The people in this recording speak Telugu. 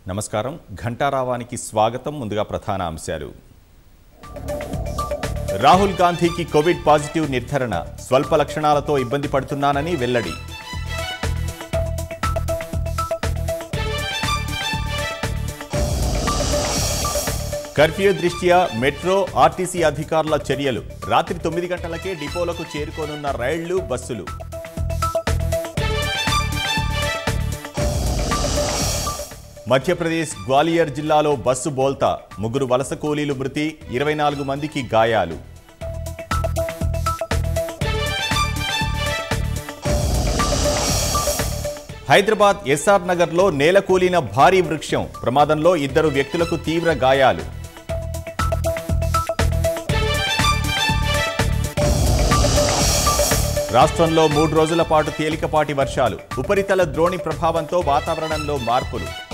నమస్కారం ఘంటారావానికి స్వాగతం ముందుగా ప్రధాన అంశాలు రాహుల్ గాంధీకి కోవిడ్ పాజిటివ్ నిర్ధారణ స్వల్ప లక్షణాలతో ఇబ్బంది పడుతున్నానని వెల్లడి కర్ఫ్యూ దృష్ట్యా మెట్రో ఆర్టీసీ అధికారుల చర్యలు రాత్రి తొమ్మిది గంటలకే డిపోలకు చేరుకోనున్న రైళ్లు బస్సులు మధ్యప్రదేశ్ గ్వాలియర్ జిల్లాలో బస్సు బోల్తా ముగ్గురు వలస కూలీలు మృతి ఇరవై నాలుగు మందికి గాయాలు హైదరాబాద్ ఎస్ఆర్ నగర్లో నేలకూలిన భారీ వృక్షం ప్రమాదంలో ఇద్దరు వ్యక్తులకు తీవ్ర గాయాలు రాష్ట్రంలో మూడు రోజుల పాటు తేలికపాటి వర్షాలు ఉపరితల ద్రోణి ప్రభావంతో వాతావరణంలో మార్పులు